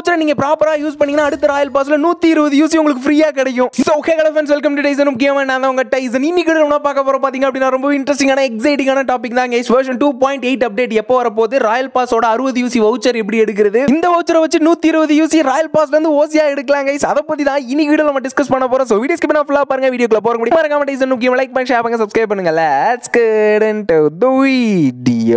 வவுச்சரை நீங்க ப்ராப்பரா யூஸ் பண்ணீங்கன்னா அடுத்த ராயல் பாஸ்ல நூத்தி இருபது யூசி உங்களுக்கு ஃப்ரீயா கிடைக்கும் so okay friends welcome to Tyson முக்கியமாக நான் தான் உங்க டைசன் இன்னைக்கு நம்ம பார்க்க போறோம் பாத்தீங்க அப்படின்னா ரொம்ப இன்ட்ரெஸ்டிங்கான எக்ஸைட்டிங்கான டாபிக் தான் guys version two point eight update எப்போ வரப்போகுது ராயல் பாஸோட அறுபது யூசி வவுச்சர் எப்படி எடுக்கிறது இந்த வவுச்சரை வச்சு நூத்தி இருபது யூசி ராயல் பாஸ்ல இருந்து ஓசியா எடுக்கலாம் கைஸ் அதை பத்தி தான் இன்னைக்கு வீடியோ நம்ம டிஸ்கஸ் பண்ண போறோம் ஸோ வீடியோ ஸ்கிப் பண்ணா ஃபுல்லா பாருங்க வீடியோக்குள்ள போற முடியும் மறக்காம டைசன் முக்கியம் லைக் பண்ணி ஷேர் பண்ணுங்க சப்ஸ்கிரைப் பண்ணுங்க let's get into the video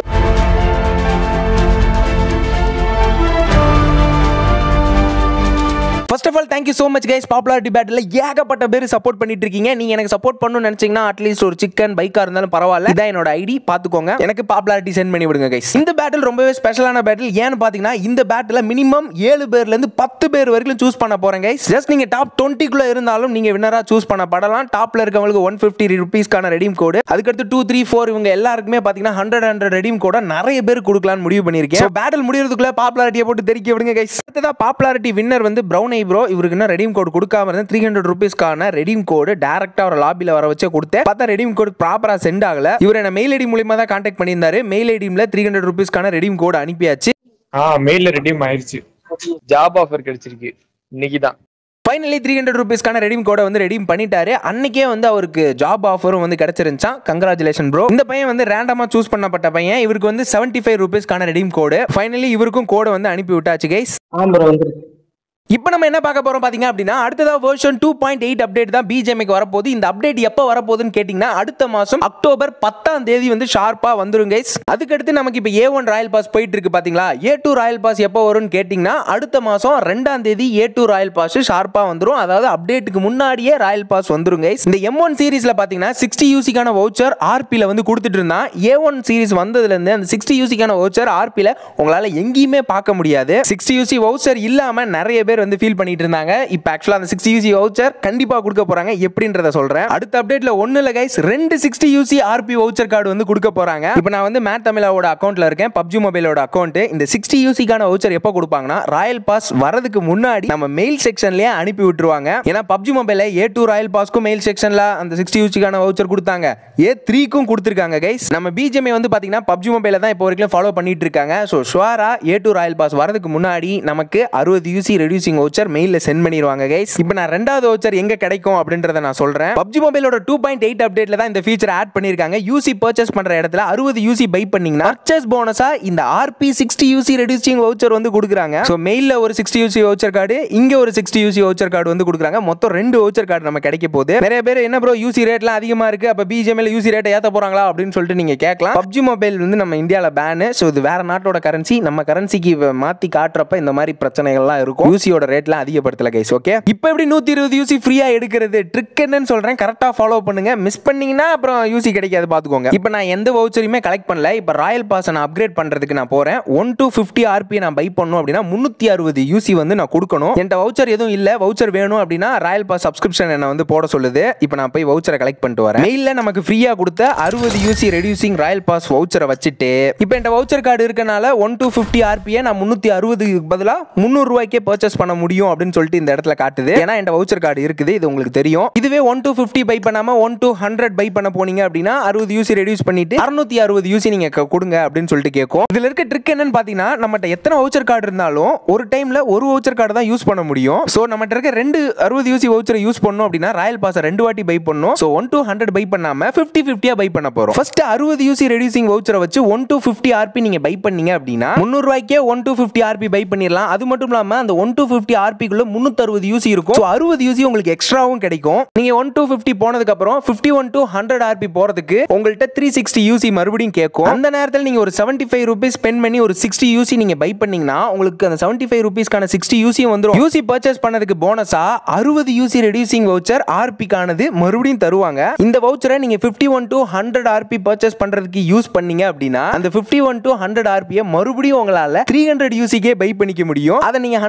first of all thank you so much guys popularity battle ஏகப்பட்ட பேர் சப்போர்ட் பண்ணிட்டு இருக்கீங்க நீங்க எனக்கு சப்போர்ட் பண்ணணும்னு நினைச்சீங்கன்னா அட்லீஸ்ட் ஒரு சிக்கன் பைக்கா இருந்தாலும் பரவாயில்ல இதான் என்னோட ஐடி பாத்துக்கோங்க எனக்கு பாப்புலாரிட்டி சென்ட் பண்ணி விடுங்க கைஸ் இந்த பேட்டில் ரொம்பவே ஸ்பெஷலான பேட்டில் ஏன்னு பாத்தீங்கன்னா இந்த பேட்டில் மினிமம் ஏழு பேர்ல இருந்து பத்து பேர் வரைக்கும் சூஸ் பண்ண போறேன் கைஸ் ஜஸ்ட் நீங்க டாப் டுவெண்ட்டிக்குள்ள இருந்தாலும் நீங்க வினரா சூஸ் பண்ண படலாம் டாப்ல இருக்கவங்களுக்கு ஒன் ஃபிஃப்டி ருபீஸ்க்கான ரெடீம் கோடு அதுக்கடுத்து டூ த்ரீ ஃபோர் இவங்க எல்லாருக்குமே பாத்தீங்கன்னா ஹண்ட்ரட் ஹண்ட்ரட் ரெடீம் கோட நிறைய பேர் கொடுக்கலாம்னு முடிவு பண்ணியிருக்கேன் பேட்டில் முடியறதுக்குள்ள பாப்புலாரிட்டியை போட்டு தெரிக்க விடுங்க கைஸ் அடுத்ததா பாப்புலாரிட்டி வின்னர் வந்து ப்ரௌன் ஐ ப்ரோ இவருக்கு இன்னும் ரெடீம் கோட் கொடுக்காம இருந்தேன் த்ரீ ஹண்ட்ரட் ருபீஸ்க்கான ரெடீம் கோடு டேரக்டா ஒரு லாபியில் வர வச்சு கொடுத்தேன் பார்த்தா ரெடீம் கோட் ப்ராப்பரா சென்ட் ஆகல இவர் என்ன மெயில் ஐடி மூலியமா தான் கான்டாக்ட் பண்ணியிருந்தாரு மெயில் ஐடியில் த்ரீ ஹண்ட்ரட் ருபீஸ்க்கான ரெடீம் கோட் அனுப்பியாச்சு ஆ மெயில்ல ரெடீம் ஆயிருச்சு ஜாப் ஆஃபர் கிடைச்சிருக்கு இன்னைக்கு தான் ஃபைனலி த்ரீ ஹண்ட்ரட் ருபீஸ்க்கான ரெடீம் கோடை வந்து ரெடீம் பண்ணிட்டாரு அன்னைக்கே வந்து அவருக்கு ஜாப் ஆஃபரும் வந்து கிடைச்சிருந்துச்சான் கங்க்ராச்சுலேஷன் ப்ரோ இந்த பையன் வந்து ரேண்டமா சூஸ் பண்ணப்பட்ட பையன் இவருக்கு வந்து செவன்டி ஃபைவ் ருபீஸ்க்கான ரெடீம் கோடு ஃபைனலி இவருக்கும் கோடை வந்து அனுப்பி விட்டாச்சு கைஸ் ஆம்பரம் வந்துருக்கு இப்போ நம்ம என்ன பார்க்க போறோம் பாத்தீங்க அப்படின்னா அடுத்ததா version two point eight update தான் பிஜேமிக்கு வரப்போகுது இந்த அப்டேட் எப்போ வரப்போகுதுன்னு கேட்டிங்கன்னா அடுத்த மாசம் அக்டோபர் பத்தாம் தேதி வந்து ஷார்ப்பா வந்துரும் கைஸ் அதுக்கடுத்து நமக்கு இப்போ ஏ ஒன் ராயல் பாஸ் போயிட்டு இருக்கு பாத்தீங்களா ஏ டூ ராயல் பாஸ் எப்போ வரும்னு கேட்டிங்கன்னா அடுத்த மாசம் ரெண்டாம் தேதி ஏ டூ ராயல் பாஸ் ஷார்ப்பா வந்துரும் அதாவது அப்டேட்டுக்கு முன்னாடியே ராயல் பாஸ் வந்துரும் கைஸ் இந்த எம் ஒன் சீரிஸ்ல பாத்தீங்கன்னா சிக்ஸ்டி யூசிக்கான வவுச்சர் ஆர்பியில் வந்து கொடுத்துட்டு இருந்தான் ஏ ஒன் சீரிஸ் வந்ததுல இருந்து அந்த சிக்ஸ்டி யூசிக்கான வவுச்சர் ஆர்பியில் உங்களால எங்கேயுமே பார்க்க முடியாது சிக்ஸ்டி யூசி வவுச்சர் இல்லாம நிறைய பேர் வந்து ஃபீல் பண்ணிட்டு இருந்தாங்க இப்போ ஆக்சுவலாக அந்த சிக்ஸ்டி யூசி வவுச்சர் கண்டிப்பாக கொடுக்க போறாங்க எப்படின்றத சொல்றேன் அடுத்த அப்டேட்ல ஒன்னு இல்ல கைஸ் ரெண்டு sixty UC RP voucher card வந்து கொடுக்க போறாங்க இப்போ நான் வந்து மேட் தமிழாவோட அக்கௌண்ட்ல இருக்கேன் பப்ஜி மொபைலோட அக்கௌண்ட் இந்த சிக்ஸ்டி யூசிக்கான வவுச்சர் எப்போ கொடுப்பாங்கன்னா ராயல் பாஸ் வரதுக்கு முன்னாடி நம்ம மெயில் செக்ஷன்லயே அனுப்பி விட்டுருவாங்க ஏன்னா பப்ஜி மொபைல ஏ டூ ராயல் பாஸ்க்கும் மெயில் செக்ஷன்ல அந்த சிக்ஸ்டி யூசிக்கான வவுச்சர் கொடுத்தாங்க ஏ த்ரீக்கும் கொடுத்துருக்காங்க கைஸ் நம்ம பிஜேமி வந்து பாத்தீங்கன்னா பப்ஜி மொபைல தான் இப்போ வரைக்கும் ஃபாலோ பண்ணிட்டு இருக்காங்க ஸோ ஷுவரா ஏ டூ ராயல் பாஸ் வரதுக்கு முன்னாடி நமக்கு அறுபது யூசி ரெடியூசிங் வவுச்சர் மெயிலில் சென்ட் பண்ணிடுவாங்க கைஸ் இப்போ நான் ரெண்டாவது வவுச்சர் எங்க கிடைக்கும் அப்படின்றத நான் சொல்றேன் பப்ஜி மொபைலோட டூ பாயிண்ட் எயிட் அப்டேட்ல தான் இந்த ஃபீச்சர் ஆட் பண்ணிருக்காங்க யூசி பர்ச்சேஸ் பண்ற இடத்துல அறுபது யூசி பை பண்ணீங்கன்னா பர்ச்சேஸ் போனஸா இந்த RP sixty UC reducing voucher வந்து கொடுக்குறாங்க ஸோ மெயிலில் ஒரு சிக்ஸ்டி யூசி வவுச்சர் கார்டு இங்க ஒரு சிக்ஸ்டி யூசி வவுச்சர் கார்டு வந்து கொடுக்குறாங்க மொத்தம் ரெண்டு வவுச்சர் கார்டு நம்ம கிடைக்க போகுது நிறைய பேர் என்ன ப்ரோ யூசி ரேட்லாம் அதிகமா இருக்கு அப்ப பிஜிஎம்ல யூசி ரேட்டை ஏத்த போறாங்களா அப்படின்னு சொல்லிட்டு நீங்க கேட்கலாம் பப்ஜி மொபைல் வந்து நம்ம இந்தியாவில் பேனு ஸோ இது வேற நாட்டோட கரன்சி நம்ம கரன்சிக்கு மாத்தி காட்டுறப்ப இந்த மாதிரி பிரச்சனைகள்லாம் இருக்கும் யூசியோட ரேட்லாம் அதிகப்படுத்தல கைஸ் ஓகே இப்போ எப்படி நூத்தி இருபது யூசி ஃப்ரீயா எடுக்கிறது ட்ரிக் என்னன்னு சொல்றேன் கரெக்டா ஃபாலோ பண்ணுங்க மிஸ் பண்ணீங்கன்னா அப்புறம் யூசி கிடைக்காது பாத்துக்கோங்க இப்போ நான் எந்த வவுச்சரையுமே கலெக்ட் பண்ணல இப்போ ராயல் பாஸ் நான் அப்கிரேட் பண்றதுக்கு நான் போறேன் ஒன் டு ஃபிஃப்டி ஆர்பி நான் பை பண்ணணும் அப்படின்னா முன்னூத்தி அறுபது யூசி வந்து நான் கொடுக்கணும் என்கிட்ட வவுச்சர் எதுவும் இல்ல வவுச்சர் வேணும் அப்படின்னா ராயல் பாஸ் சப்ஸ்கிரிப்ஷன் என்ன வந்து போட சொல்லுது இப்போ நான் போய் வவுச்சரை கலெக்ட் பண்ணிட்டு வரேன் மெயில்ல நமக்கு ஃப்ரீயா கொடுத்த அறுபது யூசி ரெடியூசிங் ராயல் பாஸ் வவுச்சரை வச்சுட்டு இப்போ என்கிட்ட வவுச்சர் கார்டு இருக்கனால ஒன் டு ஃபிஃப்டி ஆர்பியை நான் முன்னூத்தி அறுபது பதிலாக முந்நூறு ரூபாய்க்கே பர்ச்சேஸ் பண்ண முடியும் அப்படின்னு சொல்லிட்டு இந்த இடத்துல காட்டுது ஏன்னா என் வவுச்சர் கார்டு இருக்குது இது உங்களுக்கு தெரியும் இதுவே ஒன் டு ஃபிஃப்டி பை பண்ணாம ஒன் டு ஹண்ட்ரட் பை பண்ண போனீங்க அப்படின்னா அறுபது யூசி ரெடியூஸ் பண்ணிட்டு அறுநூத்தி அறுபது யூசி நீங்க க- கொடுங்க அப்படின்னு சொல்லிட்டு கேட்கும் இதுல இருக்க ட்ரிக் என்னன்னு பாத்தீங்கன்னா நம்மகிட்ட எத்தனை வவுச்சர் கார்டு இருந்தாலும் ஒரு டைம்ல ஒரு வவுச்சர் கார்டு தான் யூஸ் பண்ண முடியும் சோ நம்மகிட்ட இருக்க ரெண்டு அறுபது யூசி வவுச்சர் யூஸ் பண்ணோம் அப்படின்னா ராயல் பாஸ் ரெண்டு வாட்டி பை பண்ணணும் so one to hundred buy பண்ணாம ஃபிஃப்டி ஃபிஃப்டியா பை பண்ண போறோம் ஃபர்ஸ்ட் அறுபது யூசி ரெடியூசிங் வவுச்சரை வச்சு ஒன் டு ஃபிஃப்டி ஆர்பி நீங்க பை பண்ணீங்க அப்படின்னா முந்நூறு ரூபாய்க்கே one to fifty RP buy பண்ணிடலாம் அது மட்டும் இல்லாம அந்த ஒன் டு ஃபிஃப்டி ஆர்பிக்குள்ள முன்னூத்தி அறுபது யூசி இருக்கும் ஸோ அறுபது யூசி உங்களுக்கு எக்ஸ்ட்ராவும் கிடைக்கும் நீங்க ஒன் டு ஃபிஃப்டி போனதுக்கு அப்புறம் fifty one to hundred RP போறதுக்கு உங்கள்கிட்ட த்ரீ சிக்ஸ்டி யூசி மறுபடியும் கேட்கும் அந்த நேரத்தில் நீங்க ஒரு செவன்டி ஃபைவ் ருபீஸ் ஸ்பெண்ட் பண்ணி ஒரு சிக்ஸ்டி யூசி நீங்க பை பண்ணீங்கன்னா உங்களுக்கு அந்த செவன்டி ஃபைவ் ருபீஸ்க்கான சிக்ஸ்டி யூசியும் வந்துடும் யூசி பர்ச்சேஸ் பண்ணதுக்கு போனஸா அறுபது யூசி ரெடியூசிங் வவுச்சர் ஆர்பிக்கானது மறுபடியும் தருவாங்க இந்த வவுச்சரை நீங்க fifty one to hundred RP purchase பண்றதுக்கு யூஸ் பண்ணீங்க அப்படின்னா அந்த ஃபிஃப்டி ஒன் டு ஹண்ட்ரட் ஆர்பியை மறுபடியும் உங்களால த்ரீ ஹண்ட்ரட் யூசிக்கே பை பண்ணிக்க முடியும் அதை நீங்க ஹண்ட்ரட் ஆர்பி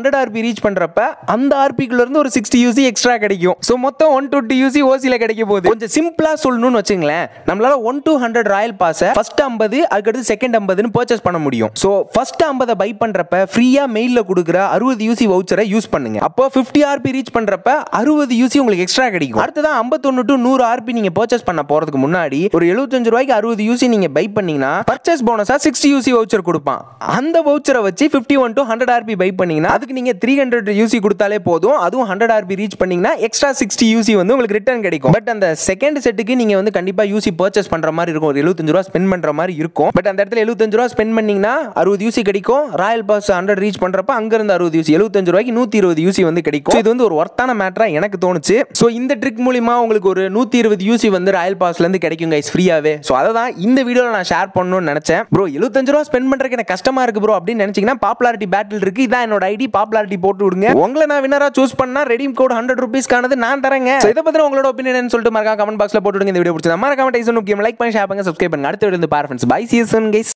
ரீச் பண்றப்ப அந்த ஆர்பிக்குள்ள இருந்து ஒரு சிக்ஸ்டி யூசி எக்ஸ்ட்ரா கிடைக்கும் ஸோ மொத்தம் ஒன் டுவெண்ட்டி யூசி ஓசியில் கிடைக்க போகுது கொஞ்சம் சிம்பிளா சொல்லணும்னு வச்சுங்களேன் நம்மளால ஒன் டூ ஹண்ட்ரட் ராயல் பாஸை ஃபர்ஸ்ட் ஐம்பது அதுக்கடுத்து செகண்ட் ஐம்பதுன்னு பர்ச்சேஸ் பண்ண முடியும் ஸோ ஃபர்ஸ்ட் ஐம்பதை பை பண்றப்ப ஃப்ரீயா மெயிலில் கொடுக்குற அறுபது யூசி வவுச்சரை யூஸ் பண்ணுங்க அப்போ ஃபிஃப்டி ஆர்பி ரீச் பண்றப்ப அறுபது யூசி உங்களுக்கு எக்ஸ்ட்ரா கிடைக்கும் அடுத்ததான் ஐம்பத்தொன்னு டு நூறு ஆர்பி நீங்க பர்ச்சேஸ் பண்ண போறதுக்கு முன்னாடி ஒரு எழுபத்தஞ்சு ரூபாய்க்கு அறுபது யூசி நீங்க பை பண்ணீங்கன்னா பர்ச்சேஸ் போனஸா சிக்ஸ்டி யூசி வவுச்சர் கொடுப்பான் அந்த வவுச்சரை வச்சு fifty one to hundred RP buy பண்ணீங்கன்னா அதுக்கு நீங்க த்ரீ ஹண்ட்ரட் யூசி கொடுத்தாலே போதும் அதுவும் ஹண்ட்ரட் ஆர்பி ரீச் பண்ணீங்கன்னா எக்ஸ்ட்ரா சிக்ஸ்டி யூசி வந்து உங்களுக்கு ரிட்டர்ன் கிடைக்கும் பட் அந்த செகண்ட் செட்டுக்கு நீங்க வந்து கண்டிப்பா யூசி பர்ச்சேஸ் பண்ற மாதிரி இருக்கும் ஒரு எழுபத்தஞ்சு ரூபா ஸ்பெண்ட் பண்ற மாதிரி இருக்கும் பட் அந்த இடத்துல எழுபத்தஞ்சு ரூபா ஸ்பெண்ட் பண்ணீங்கன்னா அறுபது யூசி கிடைக்கும் ராயல் பாஸ் ஹண்ட்ரட் ரீச் பண்றப்ப அங்க இருந்து அறுபது யூசி எழுபத்தஞ்சு ரூபாய்க்கு நூத்தி இருபது யூசி வந்து கிடைக்கும் So இது வந்து ஒரு ஒர்த்தான மேட்டரா எனக்கு தோணுச்சு ஸோ இந்த ட்ரிக் மூலியமா உங்களுக்கு ஒரு நூத்தி இருபது யூசி வந்து ராயல் பாஸ்ல இருந்து கிடைக்கும் கைஸ் ஃப்ரீயாவே ஸோ அதை தான் இந்த வீடியோல நான் ஷேர் பண்ணணும்னு நினைச்சேன் ப்ரோ எழுபத்தஞ்சு ரூபா ஸ்பெண்ட் பண்றதுக்கு எனக்கு கஷ்டமா இருக்கு ப்ரோ அப்படின்னு நினைச்சீங்கன்னா பாப்புலாரிட்டி பேட்டில் இருக்கு இதான் என்னோட ஐடி பாப்புலாரிட்டி போட்டு விடுங்க உங்களை நான் வினரா சூஸ் பண்ணா ரெடீம் கோட் ஹண்ட்ரட் ருபீஸ்க்கானது நான் தரேங்க So இதை பத்தி உங்களோட ஒப்பீனியன் சொல்லிட்டு மறக்காம கமெண்ட் பாக்ஸ்ல போட்டு விடுங்க இந்த வீடியோ பிடிச்சது மறக்காம டைசன் முக்கியம் லைக் பண்ணி ஷேர் பண்ணுங்க சப்ஸ்கிரைப் பண்ணுங்க அடுத்த வீடியோ வந்து பாரு ஃப்ரெண்ட்ஸ் பை சீசன் கைஸ்